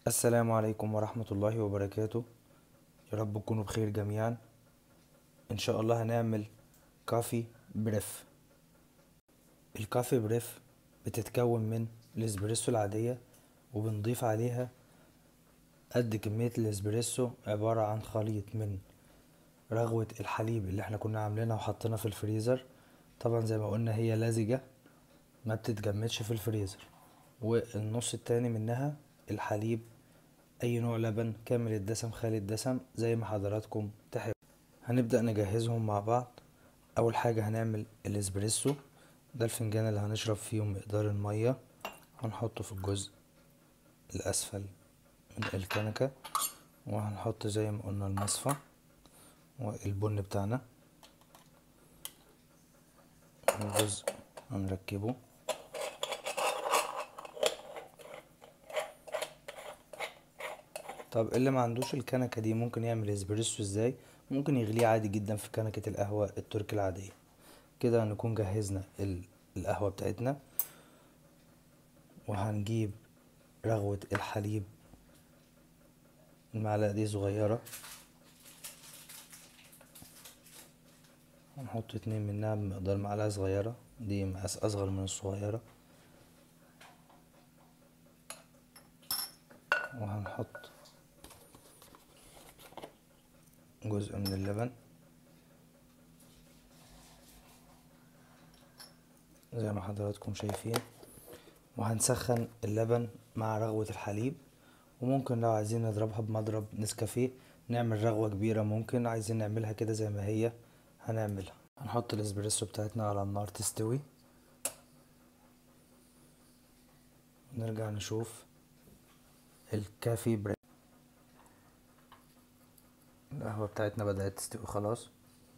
السلام عليكم ورحمة الله وبركاته يا رب تكونوا بخير جميعا ان شاء الله هنعمل كافي بريف الكافي بريف بتتكون من الاسبريسو العادية وبنضيف عليها قد كمية الاسبريسو عبارة عن خليط من رغوة الحليب اللي احنا كنا عاملينها وحطينها في الفريزر طبعا زي ما قلنا هي لزجة ما بتتجمدش في الفريزر والنص التاني منها الحليب اي نوع لبن كامل الدسم خالي الدسم زي ما حضراتكم تحبوا هنبدأ نجهزهم مع بعض اول حاجة هنعمل الاسبريسو ده الفنجان اللي هنشرب فيه مقدار المية هنحطه في الجزء الاسفل من الكنكة وهنحط زي ما قلنا المصفى والبن بتاعنا الجزء هنركبه طب اللي ما عندوش الكنكة دي ممكن يعمل اسبريسو ازاي ممكن يغليه عادي جدا في كنكة القهوة التركي العادية كده هنكون جهزنا القهوة بتاعتنا وهنجيب رغوة الحليب المعلقة دي صغيرة هنحط اتنين منها بمقدار معلقة صغيرة دي مقاس أصغر من الصغيرة وهنحط جزء من اللبن زي ما حضراتكم شايفين وهنسخن اللبن مع رغوة الحليب وممكن لو عايزين نضربها بمضرب نسكافيه نعمل رغوة كبيرة ممكن عايزين نعملها كده زي ما هي هنعملها هنحط الاسبريسو بتاعتنا على النار تستوي نرجع نشوف الكافي بريك القهوة بتاعتنا بدأت تستوي خلاص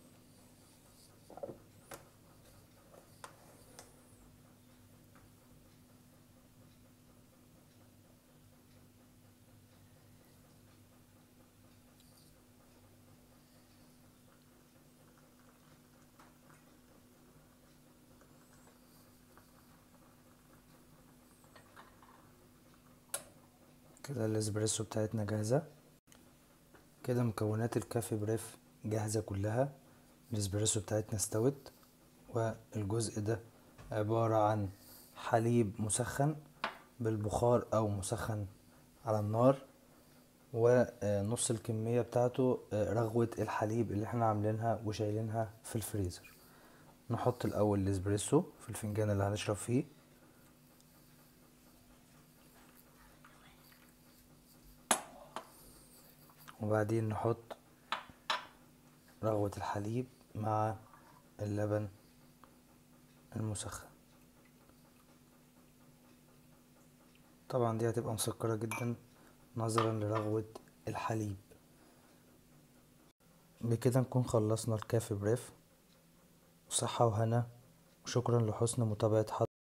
كده الاسبريسو بتاعتنا جاهزة كده مكونات الكافي بريف جاهزة كلها الاسبريسو بتاعتنا استوت والجزء ده عبارة عن حليب مسخن بالبخار او مسخن على النار ونص الكمية بتاعته رغوة الحليب اللي احنا عاملينها وشايلينها في الفريزر نحط الاول الاسبريسو في الفنجان اللي هنشرب فيه وبعدين نحط رغوة الحليب مع اللبن المسخن طبعا دي هتبقى مسكرة جدا نظرا لرغوة الحليب بكده نكون خلصنا الكافي بريف صحة وهنا وشكرا لحسن متابعة حضرتك